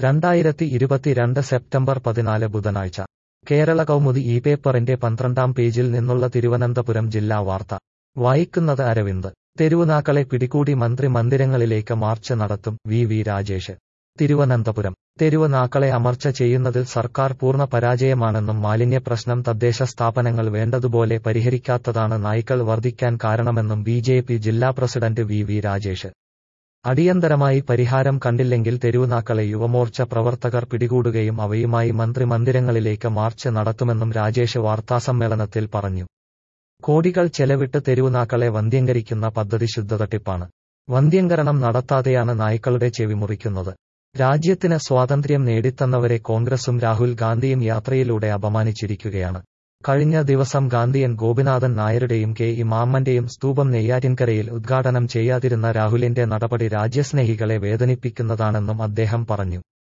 രണ്ടായിരത്തി ഇരുപത്തിരണ്ട് സെപ്റ്റംബർ പതിനാല് ബുധനാഴ്ച കേരള കൗമുദി ഈ പേപ്പറിന്റെ പന്ത്രണ്ടാം പേജിൽ നിന്നുള്ള തിരുവനന്തപുരം ജില്ലാ വാർത്ത വായിക്കുന്നത് അരവിന്ദ് തെരുവുനാക്കളെ പിടികൂടി മന്ത്രി മന്ദിരങ്ങളിലേക്ക് മാർച്ച് നടത്തും വി വി രാജേഷ് തിരുവനന്തപുരം തെരുവുനാക്കളെ അമർച്ച ചെയ്യുന്നതിൽ സർക്കാർ പൂർണ്ണ പരാജയമാണെന്നും മാലിന്യ പ്രശ്നം തദ്ദേശ സ്ഥാപനങ്ങൾ വേണ്ടതുപോലെ പരിഹരിക്കാത്തതാണ് നായ്ക്കൾ വർദ്ധിക്കാൻ കാരണമെന്നും ബി ജെ പി ജില്ലാ പ്രസിഡന്റ് വി വി രാജേഷ് അടിയന്തരമായി പരിഹാരം കണ്ടില്ലെങ്കിൽ തെരുവുനാക്കളെ യുവമോർച്ച പ്രവർത്തകർ പിടികൂടുകയും അവയുമായി മന്ത്രി മന്ദിരങ്ങളിലേക്ക് മാർച്ച് നടത്തുമെന്നും രാജേഷ് വാർത്താസമ്മേളനത്തിൽ പറഞ്ഞു കോടികൾ ചെലവിട്ട് തെരുവുനാക്കളെ വന്ധ്യംകരിക്കുന്ന പദ്ധതി ശുദ്ധതട്ടിപ്പാണ് വന്ധ്യംകരണം നടത്താതെയാണ് നായ്ക്കളുടെ ചെവി മുറിക്കുന്നത് രാജ്യത്തിന് സ്വാതന്ത്ര്യം നേടിത്തന്നവരെ കോൺഗ്രസും രാഹുൽ ഗാന്ധിയും യാത്രയിലൂടെ അപമാനിച്ചിരിക്കുകയാണ് കഴിഞ്ഞ ദിവസം ഗാന്ധിയൻ ഗോപിനാഥൻ നായരുടെയും കെ ഇമാമ്മന്റെയും സ്തൂപം നെയ്യാറ്റിൻകരയിൽ ഉദ്ഘാടനം ചെയ്യാതിരുന്ന രാഹുലിന്റെ നടപടി രാജ്യസ്നേഹികളെ വേദനിപ്പിക്കുന്നതാണെന്നും അദ്ദേഹം പറഞ്ഞു